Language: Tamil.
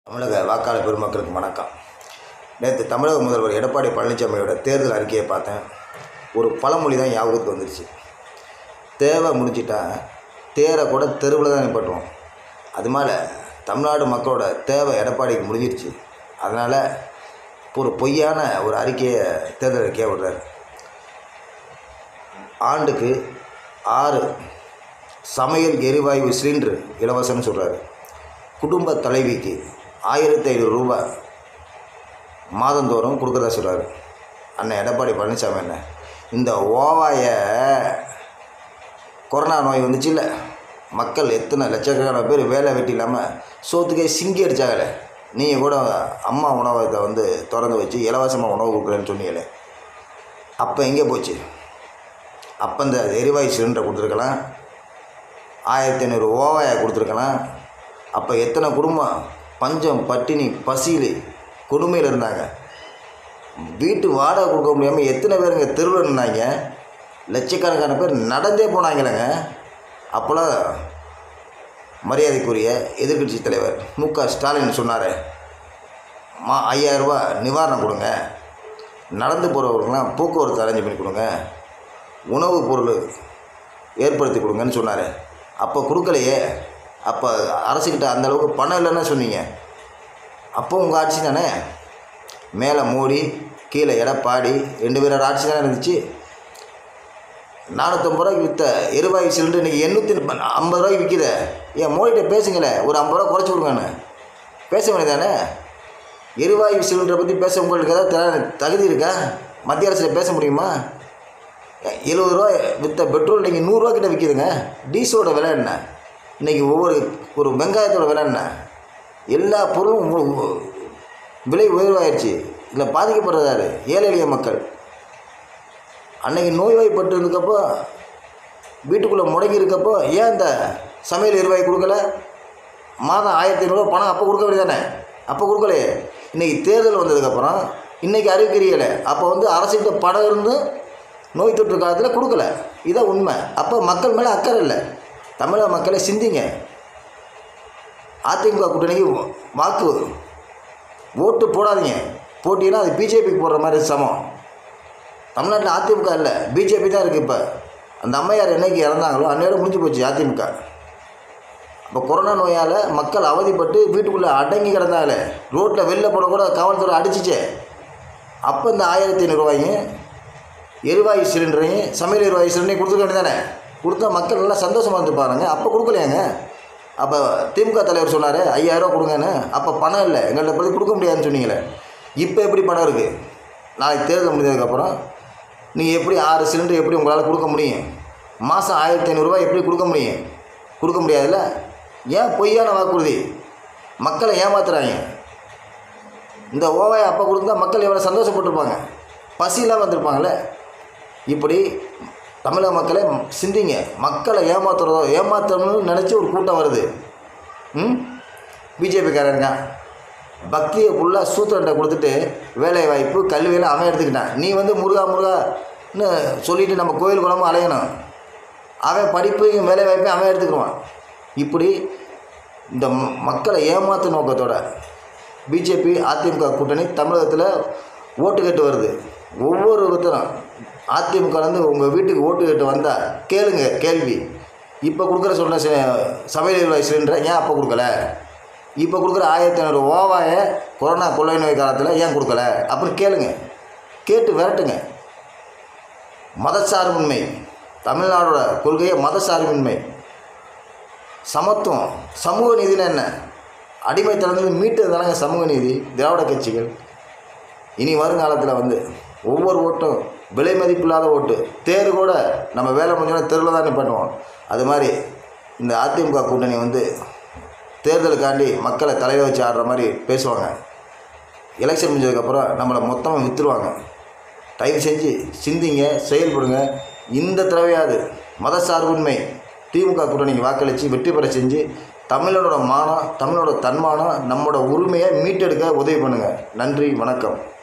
தமிழக வாக்காளர் பெருமக்களுக்கு வணக்கம் நேற்று தமிழக முதல்வர் எடப்பாடி பழனிசாமியோட தேர்தல் அறிக்கையை பார்த்தேன் ஒரு பழமொழி தான் ஞாபகத்துக்கு வந்துருச்சு தேவை முடிஞ்சிட்டா தேரை கூட தெருவில் தான் நிப்பாட்டுவோம் அது மாதிரி தமிழ்நாடு மக்களோட தேவை எடப்பாடிக்கு முடிஞ்சிருச்சு அதனால் ஒரு பொய்யான ஒரு அறிக்கையை தேர்தல் அறிக்கையை விடுறாரு ஆண்டுக்கு ஆறு சமையல் எரிவாயு சிலிண்டர் இலவசம்னு சொல்கிறாரு குடும்ப தலைவிக்கு ஆயிரத்தி ஐநூறு ரூபாய் மாதந்தோறும் கொடுக்குறதா சொல்கிறாரு அண்ணன் எடப்பாடி பழனிசாமி அண்ணன் இந்த ஓவாயை கொரோனா நோய் வந்துச்சு இல்லை மக்கள் எத்தனை லட்சக்கணக்கான பேர் வேலை வெட்டி இல்லாமல் சோத்துக்கே சிங்கி அடித்தாங்களே நீங்கள் கூட அம்மா உணவகத்தை வந்து திறந்து வச்சு இலவசமாக உணவு கொடுக்குறேன்னு சொன்னீங்களே அப்போ எங்கே போச்சு அப்போ இந்த எரிவாயு சிலிண்டரை கொடுத்துருக்கலாம் ஆயிரத்தி ஐநூறு ஓவாயை கொடுத்துருக்கலாம் அப்போ எத்தனை குடும்பம் பஞ்சம் பட்டினி பசியில் கொடுமையில் இருந்தாங்க வீட்டு வாடகை கொடுக்க முடியாமல் எத்தனை பேருங்க தெருவில் இருந்தாங்க லட்சக்கணக்கான பேர் நடந்தே போனாங்களேங்க அப்போல்லாம் மரியாதைக்குரிய எதிர்க்கட்சி தலைவர் மு க ஸ்டாலின் சொன்னார் மா ஐயாயிரரூபா நிவாரணம் கொடுங்க நடந்து போகிறவங்களுக்கெல்லாம் போக்குவரத்து அரேஞ்ச் பண்ணி கொடுங்க உணவுப் பொருள் ஏற்படுத்தி கொடுங்கன்னு சொன்னார் அப்போ கொடுக்கலையே அப்போ அரசுக்கிட்ட அந்த அளவுக்கு பணம் இல்லைன்னு சொன்னீங்க அப்போ உங்கள் ஆட்சி தானே மேலே மோடி கீழே எடப்பாடி ரெண்டு பேரோட ஆட்சி தானே இருந்துச்சு நானூற்றம்பது ரூபாய்க்கு விற்ற எரிவாயு சிலிண்டர் இன்றைக்கி எண்ணூற்றி ஐம்பது ரூபாய்க்கு விற்கிது ஏன் மோடிகிட்ட பேசுங்களேன் ஒரு ஐம்பது ரூபா குறைச்சி கொடுங்கன்னு பேச வேண்டியதானே எரிவாயு சிலிண்டரை பற்றி பேச உங்களுக்கு ஏதாவது த- தகுதி இருக்கா மத்திய அரசில் பேச முடியுமா எழுபது ரூபா விற்ற பெட்ரோல் இன்றைக்கி நூறுரூவா கிட்ட விற்கிதுங்க டீசலோட விலை என்ன இன்றைக்கி ஒவ்வொரு ஒரு வெங்காயத்தோட விலை என்ன எல்லா பொருளும் உ- உ- விலை உயர்வாயிருச்சு இதில் பாதிக்கப்படுறது யார் ஏழை எளிய மக்கள் அன்னைக்கு நோய்வாய்ப்பட்டு இருந்தக்கப்போ வீட்டுக்குள்ளே முடங்கி இருக்கப்போ ஏன் இந்த சமையல் எரிவாயு கொடுக்கல மாதம் ஆயிரத்தி ஐநூறுரூவா பணம் அப்போ கொடுக்க வேண்டியதானே அப்போ கொடுக்கலையே இன்றைக்கி தேர்தல் வந்ததுக்கப்புறம் இன்றைக்கி அறிவிக்கிறீங்களே அப்போ வந்து அரசுகிட்ட பணம் இருந்து நோய் தொற்று காலத்தில் கொடுக்கல இதான் உண்மை அப்போ மக்கள் மேலே அக்கறை இல்லை தமிழக மக்களை சிந்திங்க அதிமுக கூட்டணிக்கு வாக்கு ஓட்டு போடாதீங்க போட்டினா அது பிஜேபிக்கு போடுற மாதிரி சமம் தமிழ்நாட்டில் அதிமுக இல்லை பிஜேபி தான் இருக்குது இப்போ அந்த அம்மையார் என்னைக்கு இறந்தாங்களோ அன்னையோட முடிஞ்சு போச்சு அதிமுக அப்போ கொரோனா நோயால் மக்கள் அவதிப்பட்டு வீட்டுக்குள்ளே அடங்கி கிடந்தாங்களே ரோட்டில் வெளில போட கூட காவல்துறை அடிச்சிச்சே அப்போ இந்த ஆயிரத்தி ஐநூறுரூவாயும் எரிவாயு சிலிண்டரையும் சமையல் எரிவாயு சிலிண்டரையும் கொடுத்துக்க வேண்டியதானே கொடுத்தா மக்கள் நல்லா சந்தோஷமாக இருந்துப்பாருங்க அப்போ கொடுக்கலையாங்க அப்போ திமுக தலைவர் சொன்னார் ஐயாயிரம் கொடுங்கன்னு அப்போ பணம் இல்லை எங்கள்கிட்ட பற்றி கொடுக்க முடியாதுன்னு சொன்னீங்களே இப்போ எப்படி பணம் இருக்குது நாளைக்கு தேர்தல் முடிஞ்சதுக்கப்புறம் நீங்கள் எப்படி ஆறு சிலிண்டர் எப்படி உங்களால் கொடுக்க முடியும் மாதம் ஆயிரத்தி ஐநூறுரூவா எப்படி கொடுக்க முடியும் கொடுக்க முடியாதுல்ல ஏன் பொய்யான வாக்குறுதி மக்களை ஏமாத்துறாங்க இந்த ஓவாயை அப்போ கொடுத்தா மக்கள் எவ்வளோ சந்தோஷப்பட்டிருப்பாங்க பசியெல்லாம் வந்திருப்பாங்கள்ல இப்படி தமிழக மக்களை சிந்திங்க மக்களை ஏமாத்துறதோ ஏமாத்தணும்னு நினச்சி ஒரு கூட்டம் வருது ம் பிஜேபிக்காரங்க பக்தியை ஃபுல்லாக சூத்திரன்ட்ட கொடுத்துட்டு வேலை வாய்ப்பு கல்வியெல்லாம் அவன் எடுத்துக்கிட்டான் நீ வந்து முருகா முருகான்னு சொல்லிட்டு நம்ம கோயில் குளமும் அலையணும் அவன் படிப்பையும் வேலை வாய்ப்பையும் அவன் எடுத்துக்குவான் இப்படி இந்த ம- மக்களை ஏமாத்து நோக்கத்தோட பிஜேபி அதிமுக கூட்டணி தமிழகத்தில் ஓட்டு கேட்டு வருது ஒவ்வொரு ஒருத்தரும் அதிமுகலேருந்து உங்கள் வீட்டுக்கு ஓட்டு கேட்டு வந்தால் கேளுங்க கேள்வி இப்போ கொடுக்குற சொன்ன சி- சமையல் எரிவாயு சிலிண்டரை ஏன் அப்போ கொடுக்கல இப்போ கொடுக்குற ஆயிரத்தி ஐநூறு ஓவாயை கொரோனா கொள்ளை நோய் காலத்தில் ஏன் கொடுக்கல அப்படின்னு கேளுங்க கேட்டு விரட்டுங்க மதச்சார்பின்மை தமிழ்நாடோட கொள்கையே மதச்சார்பின்மை சமத்துவம் சமூக நீதினா என்ன அடிமைத்தனத்தில் மீட்டது தானங்க சமூக நீதி திராவிட கட்சிகள் இனி வருங்காலத்தில் வந்து ஒவ்வொரு ஓட்டும் விலை மதிப்பில்லாத ஓட்டு தேர் கூட நம்ம வேலை முடிஞ்சோன்னா தெருவில் தான் பண்ணுவோம் அது மாதிரி இந்த அதிமுக கூட்டணி வந்து தேர்தலுக்காண்டி மக்களை தலையில் வச்சு ஆடுற மாதிரி பேசுவாங்க எலெக்ஷன் முடிஞ்சதுக்கப்புறம் நம்மளை மொத்தமாக விற்றுருவாங்க தயவு செஞ்சு சிந்திங்க செயல்படுங்க இந்த தடவையாவது மதசார்பின்மை திமுக கூட்டணிக்கு வாக்களித்து வெற்றி பெற செஞ்சு தமிழனோட மானம் தமிழோட தன்மானம் நம்மளோட உரிமையை மீட்டெடுக்க உதவி பண்ணுங்கள் நன்றி வணக்கம்